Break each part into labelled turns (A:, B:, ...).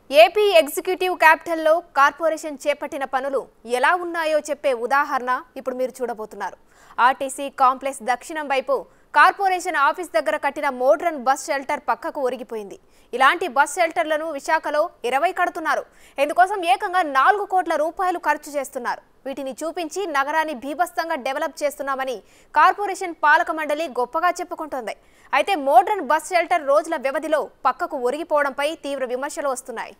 A: AP executive క్యాపిటల్లో corporation చేపట్టిన పనులు ఎలా ఉన్నాయో చెప్పే ఉదాహరణ ఇప్పుడు మీరు చూడబోతున్నారు ఆర్టీసీ కాంప్లెక్స్ దక్షిణం వైపు కార్పొరేషన్ ఆఫీస్ దగ్గర కట్టిన మోడ్రన్ బస్ షెల్టర్ పక్కకు ఒరిగిపోయింది ఇలాంటి బస్ షెల్టర్లను విశాఖలో ఇరవై కడుతున్నారు ఇందుకోసం ఏకంగా నాలుగు కోట్ల రూపాయలు ఖర్చు చేస్తున్నారు వీటిని చూపించి నగరాన్ని భీభత్సంగా డెవలప్ చేస్తున్నామని కార్పొరేషన్ పాలక మండలి గొప్పగా చెప్పుకుంటోంది అయితే మోడ్రన్ బస్ షెల్టర్ రోజుల వ్యవధిలో పక్కకు ఒరిగిపోవడంపై తీవ్ర విమర్శలు వస్తున్నాయి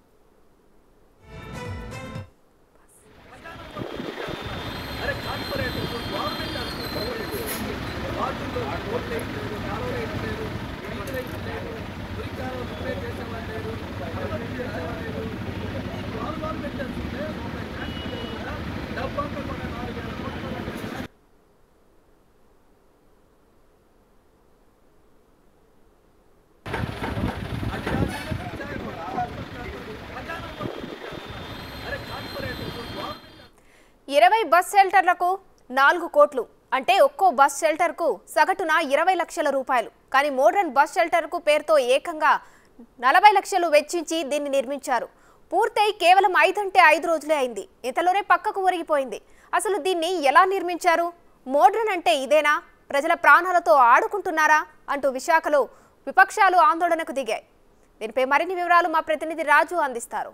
A: ఇరవై బస్ షెల్టర్లకు నాలుగు కోట్లు అంటే ఒక్కో బస్ షెల్టర్కు సగటున ఇరవై లక్షల రూపాయలు కానీ మోడ్రన్ బస్ షెల్టర్కు పేరుతో ఏకంగా నలభై లక్షలు వెచ్చించి దీన్ని నిర్మించారు పూర్తయి కేవలం ఐదంటే ఐదు రోజులే అయింది ఇంతలోనే పక్కకు ఒరిగిపోయింది అసలు దీన్ని ఎలా నిర్మించారు మోడ్రన్ అంటే ఇదేనా ప్రజల ప్రాణాలతో ఆడుకుంటున్నారా అంటూ విశాఖలో విపక్షాలు ఆందోళనకు దిగాయి దీనిపై మరిన్ని వివరాలు మా ప్రతినిధి రాజు అందిస్తారు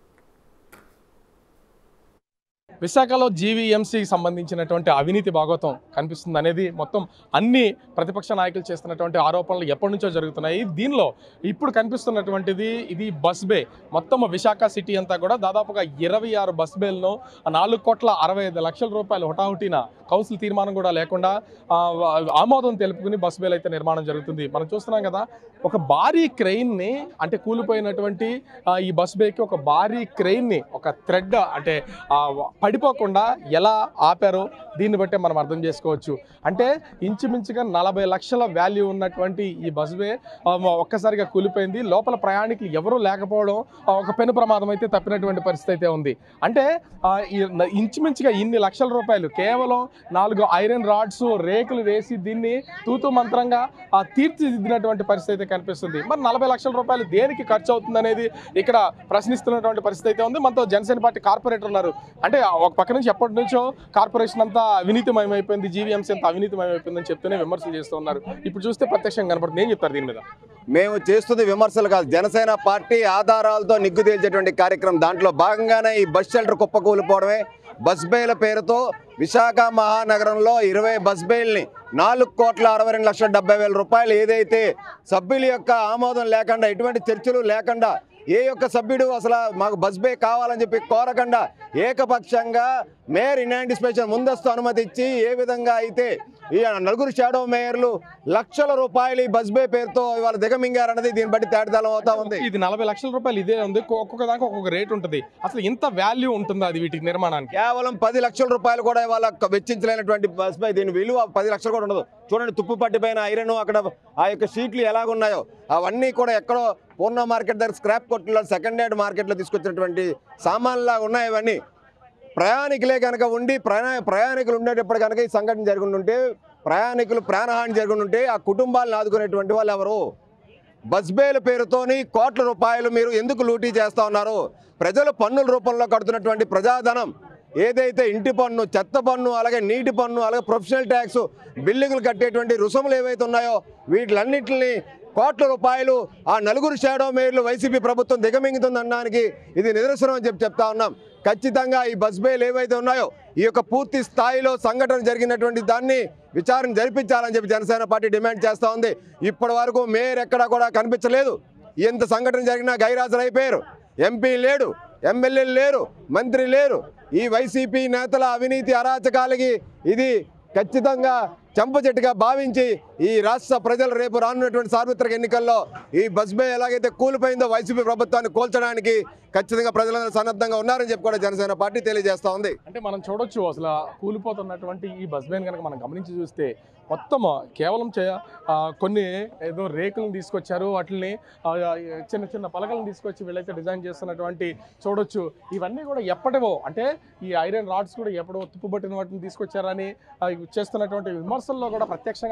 B: విశాఖలో జీవీఎంసీకి సంబంధించినటువంటి అవినీతి భాగవతం కనిపిస్తుంది అనేది మొత్తం అన్ని ప్రతిపక్ష నాయకులు చేస్తున్నటువంటి ఆరోపణలు ఎప్పటి నుంచో జరుగుతున్నాయి దీనిలో ఇప్పుడు కనిపిస్తున్నటువంటిది ఇది బస్ బే మొత్తం విశాఖ సిటీ అంతా కూడా దాదాపుగా ఇరవై ఆరు బస్ బేలను నాలుగు కోట్ల అరవై ఐదు లక్షల రూపాయలు హుటాహుటిన కౌన్సిల్ తీర్మానం కూడా లేకుండా ఆ, ఆమోదం తెలుపుకుని బస్ బేలు అయితే నిర్మాణం జరుగుతుంది మనం చూస్తున్నాం కదా ఒక భారీ క్రెయిన్ని అంటే కూలిపోయినటువంటి ఆ, ఈ బస్ బేకి ఒక భారీ క్రెయిన్ని ఒక థ్రెడ్ అంటే ఆ, పడిపోకుండా ఎలా ఆపారో దీన్ని బట్టే మనం అర్థం చేసుకోవచ్చు అంటే ఇంచుమించుగా నలభై లక్షల వాల్యూ ఉన్నటువంటి ఈ బస్ బే ఆ, ఒక్కసారిగా కూలిపోయింది లోపల ప్రయాణికులు ఎవరూ లేకపోవడం ఆ, ఒక పెను ప్రమాదం అయితే తప్పినటువంటి పరిస్థితి అయితే ఉంది అంటే ఆ, ఈ న- ఇంచుమించుగా ఇన్ని లక్షల రూపాయలు కేవలం నాలుగు ఐరన్ రాడ్స్ రేకులు వేసి దీన్ని తూతు మంత్రంగా ఆ, తీర్చిదిద్దినటువంటి పరిస్థితి అయితే కనిపిస్తుంది మరి నలభై లక్షల రూపాయలు దేనికి ఖర్చు అవుతుంది అనేది ఇక్కడ ప్రశ్నిస్తున్నటువంటి పరిస్థితి అయితే ఉంది మనతో జనసేన పార్టీ కార్పొరేటర్ ఉన్నారు అంటే ఒక పక్క నుంచి ఎప్పటి నుంచో కార్పొరేషన్ అంతా అవినీతిమయం అయిపోయింది జీవీఎంసీ అంతా అవినీతిమయం అయిపోయిందని చెప్తూనే విమర్శలు చేస్తూ ఉన్నారు ఇప్పుడు చూస్తే ప్రత్యక్షంగా కనపడుతుంది ఏం చెప్తారు దీని మీద
C: మేము చేస్తుంది విమర్శలు కాదు జనసేన పార్టీ ఆధారాలతో నిగ్గు తేల్చేటువంటి కార్యక్రమం దాంట్లో భాగంగానే ఈ బస్ షెల్టర్ కుప్పకూలిపోవడమే బస్ బేల పేరుతో విశాఖ మహానగరంలో ఇరవై బస్ బేల్ని నాలుగు కోట్ల అరవై రెండు లక్షల డెబ్బై వేల రూపాయలు ఏదైతే సభ్యుల యొక్క ఆమోదం లేకుండా ఎటువంటి చర్చలు లేకుండా ఏ యొక్క సభ్యుడు అసలు మాకు బస్ బే కావాలని చెప్పి కోరకుండా ఏకపక్షంగా మేయర్ ఇన్ యాంటిసిపేషన్ ముందస్తు అనుమతి ఇచ్చి ఏ విధంగా అయితే ఈ నలుగురు షాడో మేయర్లు లక్షల రూపాయలు ఈ బస్ బే పేరుతో ఇవాళ దిగమింగారన్నది దీన్ని బట్టి తేటతలం అవుతా ఉంది
B: ఇది నలభై లక్షల రూపాయలు ఇదే ఉంది ఒక్కొక్క దానికి ఒక్కొక్క రేట్ ఉంటుంది అసలు ఇంత వాల్యూ ఉంటుందా అది వీటికి నిర్మాణానికి
C: కేవలం పది లక్షల రూపాయలు కూడా ఇవాళ వెచ్చించలేనటువంటి బస్ బై దీని విలువ పది లక్షలు కూడా ఉండదు చూడండి తుప్పు పట్టిపోయిన ఐరన్ అక్కడ ఆ యొక్క షీట్లు ఎలాగున్నాయో అవన్నీ కూడా ఎక్కడో పూర్ణ మార్కెట్ దగ్గర స్క్రాప్ కొట్టులో సెకండ్ హ్యాండ్ మార్కెట్లో తీసుకొచ్చినటువంటి సామాన్లా ఉన్నాయి ఇవన్నీ ప్రయాణికులే కనుక ఉండి ప్రయాణ ప్రయాణికులు ఉండేటప్పుడు కనుక ఈ సంఘటన జరుగుతుంటే ప్రయాణికులు ప్రాణహాని జరుగుతుంటే ఆ కుటుంబాలను ఆదుకునేటువంటి వాళ్ళు ఎవరు బస్ బేల పేరుతోని కోట్ల రూపాయలు మీరు ఎందుకు లూటీ చేస్తా ఉన్నారు ప్రజలు పన్నుల రూపంలో కడుతున్నటువంటి ప్రజాధనం ఏదైతే ఇంటి పన్ను చెత్త పన్ను అలాగే నీటి పన్ను అలాగే ప్రొఫెషనల్ ట్యాక్స్ బిల్లులు కట్టేటువంటి రుసుములు ఏవైతే ఉన్నాయో వీటిలన్నింటిని కోట్ల రూపాయలు ఆ నలుగురు షాడో మేయర్లు వైసీపీ ప్రభుత్వం దిగమింగుతుంది అనడానికి ఇది నిదర్శనం అని చెప్పి చెప్తా ఉన్నాం ఖచ్చితంగా ఈ బస్ బేలు ఏవైతే ఉన్నాయో ఈ యొక్క పూర్తి స్థాయిలో సంఘటన జరిగినటువంటి దాన్ని విచారణ జరిపించాలని చెప్పి జనసేన పార్టీ డిమాండ్ చేస్తూ ఉంది ఇప్పటి వరకు మేయర్ ఎక్కడా కూడా కనిపించలేదు ఎంత సంఘటన జరిగినా గైరాజులు అయిపోయారు ఎంపీ లేడు ఎమ్మెల్యేలు లేరు మంత్రి లేరు ఈ వైసీపీ నేతల అవినీతి అరాచకాలకి ఇది ఖచ్చితంగా చెంప చెట్టుగా భావించి ఈ రాష్ట్ర ప్రజలు రేపు రానున్నటువంటి సార్వత్రిక ఎన్నికల్లో ఈ బస్ బే ఎలాగైతే కూలిపోయిందో వైసీపీ ప్రభుత్వాన్ని కూల్చడానికి ఖచ్చితంగా ప్రజలందరూ సన్నద్ధంగా ఉన్నారని చెప్పి కూడా జనసేన పార్టీ తెలియజేస్తా ఉంది
B: అంటే మనం చూడొచ్చు అసలు కూలిపోతున్నటువంటి ఈ బస్ బేన్ కనుక మనం గమనించి చూస్తే మొత్తం కేవలం చే ఆ, కొన్ని ఏదో రేకులను తీసుకొచ్చారు వాటిని ఆ, చిన్న చిన్న పలకలను తీసుకొచ్చి వీళ్ళైతే డిజైన్ చేస్తున్నటువంటి చూడొచ్చు ఇవన్నీ కూడా ఎప్పటివో అంటే ఈ ఐరన్ రాడ్స్ కూడా ఎప్పుడో తుప్పుబట్టిన వాటిని తీసుకొచ్చారని ఆ, ఇవి చేస్తున్నటువంటి విమర్శల్లో కూడా ప్రత్యక్షంగా కనిపిస్తుంది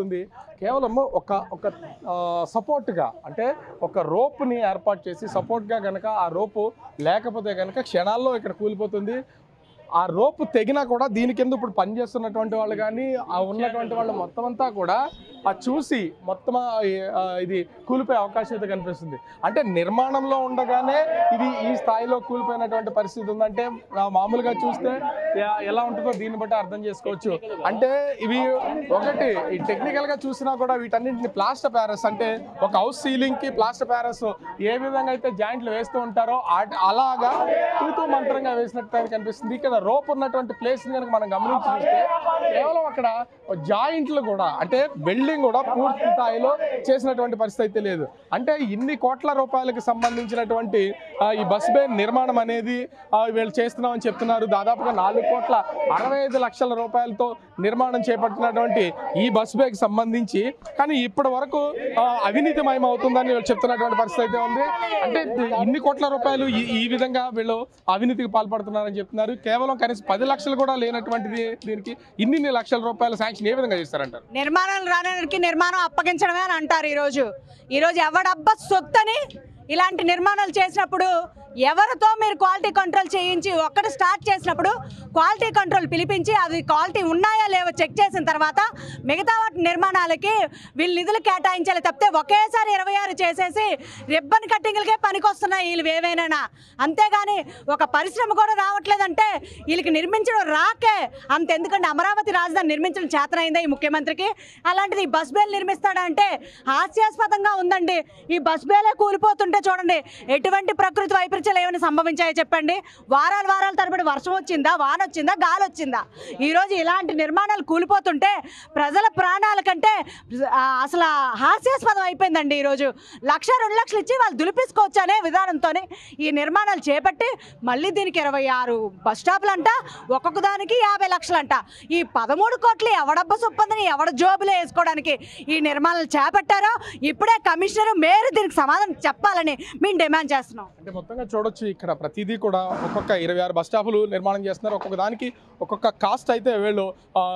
B: కూలిపోతుంది కేవలం ఒక ఒక సపోర్ట్గా అంటే ఒక రోప్ని ఏర్పాటు చేసి సపోర్ట్గా కనుక ఆ రోపు లేకపోతే కనుక క్షణాల్లో ఇక్కడ కూలిపోతుంది ఆ రోపు తెగినా కూడా దీని కింద ఇప్పుడు పనిచేస్తున్నటువంటి వాళ్ళు కానీ ఆ ఉన్నటువంటి వాళ్ళు మొత్తం అంతా కూడా ఆ చూసి మొత్తం ఆ, ఆ, ఇది కూలిపోయే అవకాశం అయితే కనిపిస్తుంది అంటే నిర్మాణంలో ఉండగానే ఇది ఈ స్థాయిలో కూలిపోయినటువంటి పరిస్థితి ఉందంటే ఆ, మామూలుగా చూస్తే ఎ- ఎలా ఉంటుందో దీన్ని బట్టి అర్థం చేసుకోవచ్చు అంటే ఇవి ఒకటి ఈ టెక్నికల్ గా చూసినా కూడా వీటన్నింటిని ప్లాస్టర్ ప్యారస్ అంటే ఒక హౌస్ సీలింగ్ కి ప్లాస్టర్ ప్యారస్ ఏ విధంగా అయితే జాయింట్లు వేస్తూ ఉంటారో ఆ- అలాగా తూతూ మంత్రంగా వేసినట్టు కనిపిస్తుంది ఇక్కడ రోప్ ఉన్నటువంటి ప్లేస్ కనుక మనం గమనించి చూస్తే కేవలం అక్కడ జాయింట్లు కూడా అంటే బిల్డింగ్ కూడా పూర్తి స్థాయిలో చేసినటువంటి పరిస్థితి అయితే లేదు అంటే ఇన్ని కోట్ల రూపాయలకు సంబంధించినటువంటి ఆ, ఈ బస్ బే నిర్మాణం అనేది ఆ, వీళ్ళు చేస్తున్నామని చెప్తున్నారు దాదాపుగా నాలుగు కోట్ల అరవై ఐదు లక్షల రూపాయలతో నిర్మాణం చేపట్టినటువంటి ఈ బస్ బేకి సంబంధించి కానీ ఇప్పటి వరకు ఆ, అవినీతిమయం అవుతుందని వీళ్ళు చెప్తున్నటువంటి పరిస్థితి అయితే ఉంది అంటే ఇన్ని కోట్ల రూపాయలు ఈ- ఈ విధంగా వీళ్ళు అవినీతికి పాల్పడుతున్నారని చెప్తున్నారు కేవలం కనీసం పది లక్షలు కూడా లేనటువంటిది దీనికి ఇన్ని లక్షల రూపాయల శాంక్షన్ ఏ విధంగా చేస్తారంటారు
D: నిర్మాణం రానడానికి నిర్మాణం అప్పగించడమే అని అంటారు ఈరోజు ఈరోజు ఎవడబ్బా సొత్తని ఇలాంటి నిర్మాణాలు చేసినప్పుడు ఎవరితో మీరు క్వాలిటీ కంట్రోల్ చేయించి ఒక్కటి స్టార్ట్ చేసినప్పుడు క్వాలిటీ కంట్రోల్ పిలిపించి అది క్వాలిటీ ఉన్నాయా లేవో చెక్ చేసిన తర్వాత మిగతా వాటి నిర్మాణాలకి వీళ్ళు నిధులు కేటాయించాలి తప్పితే ఒకేసారి ఇరవై ఆరు చేసేసి రిబ్బన్ కట్టింగ్లకే పనికొస్తున్నాయి వీళ్ళు ఏవైనా అంతేగాని ఒక పరిశ్రమ కూడా రావట్లేదంటే వీళ్ళకి నిర్మించడం రాకే అంత ఎందుకంటే అమరావతి రాజధాని నిర్మించడం చేతనైందా ఈ ముఖ్యమంత్రికి అలాంటిది ఈ బస్ బేలు నిర్మిస్తాడంటే హాస్యాస్పదంగా ఉందండి ఈ బస్ బేలే కూలిపోతుంటే చూడండి ఎటువంటి ప్రకృతి వైపరీత్యాలు ఏమైనా సంభవించాయో చెప్పండి వారాలు వారాల తరబడి వర్షం వచ్చిందా వాన వచ్చిందా గాలి వచ్చిందా ఈరోజు ఇలాంటి నిర్మాణాలు కూలిపోతుంటే ప్రజల ప్రాణాల కంటే ఆ, అసలు హాస్యాస్పదం అయిపోయిందండి ఈరోజు లక్ష రెండు లక్షలు ఇచ్చి వాళ్ళు దులిపేసుకోవచ్చు అనే విధానంతోనే ఈ నిర్మాణాలు చేపట్టి మళ్ళీ దీనికి ఇరవై ఆరు బస్ స్టాపులు అంట ఒక్కొక్క దానికి యాభై లక్షలు అంట ఈ పదమూడు కోట్లు ఎవడబ్బ సొప్పందని ఎవడ జోబులో వేసుకోవడానికి ఈ నిర్మాణాలు చేపట్టారో ఇప్పుడే కమిషనర్ మేయర్ దీనికి సమాధానం చెప్పాలని మేము డిమాండ్ చేస్తున్నాం
B: అంటే మొత్తంగా చూడొచ్చు ఇక్కడ ప్రతిదీ కూడా ఒక్కొక్క ఇరవై ఆరు బస్ స్టాపులు నిర్మాణం చేస్తున్నారు ఒక్కొక్క దానికి ఒక్కొక్క కాస్ట్ అయితే వీళ్ళు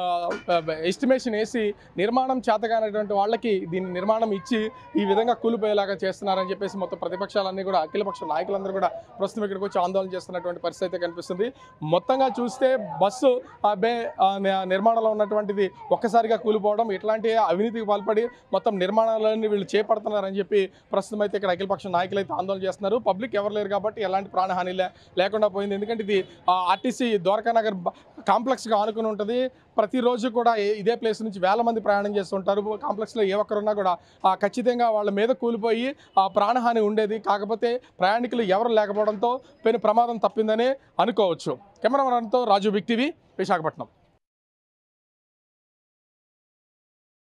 B: ఎస్టిమేషన్ వేసి నిర్మాణం చేతగానటువంటి వాళ్ళకి దీని నిర్మాణం ఇచ్చి ఈ విధంగా కూలిపోయేలాగా చేస్తున్నారని చెప్పేసి మొత్తం ప్రతిపక్షాలన్నీ కూడా అఖిలపక్ష నాయకులందరూ కూడా ప్రస్తుతం ఇక్కడికి వచ్చి ఆందోళన చేస్తున్నటువంటి పరిస్థితి అయితే కనిపిస్తుంది మొత్తంగా చూస్తే బస్సు ఆ బే ఆ ని- నిర్మాణంలో ఉన్నటువంటిది ఒక్కసారిగా కూలిపోవడం ఇట్లాంటి అవినీతికి పాల్పడి మొత్తం నిర్మాణాలన్నీ వీళ్ళు చేపడుతున్నారని చెప్పి ప్రస్తుతం అయితే ఇక్కడ అఖిలపక్ష నాయకులు అయితే ఆందోళన చేస్తున్నారు పబ్లిక్ ఎవరు లేరు కాబట్టి ఎలాంటి ప్రాణహాని లే లేకుండా పోయింది ఎందుకంటే ఇది ఆర్టీసీ ద్వారకా నగర్ బ- కాంప్లెక్స్గా ఆనుకుని ఉంటుంది ప్రతిరోజు కూడా ఏ- ఇదే ప్లేస్ నుంచి వేల మంది ప్రయాణం చేస్తుంటారు కాంప్లెక్స్లో ఏ ఒక్కరున్నా కూడా ఆ, ఖచ్చితంగా వాళ్ళ మీద కూలిపోయి ఆ ప్రాణహాని ఉండేది కాకపోతే ప్రయాణికులు ఎవరు లేకపోవడంతో పెను ప్రమాదం తప్పిందని అనుకోవచ్చు కెమెరామెన్తో రాజు బిగ్ టీవీ విశాఖపట్నం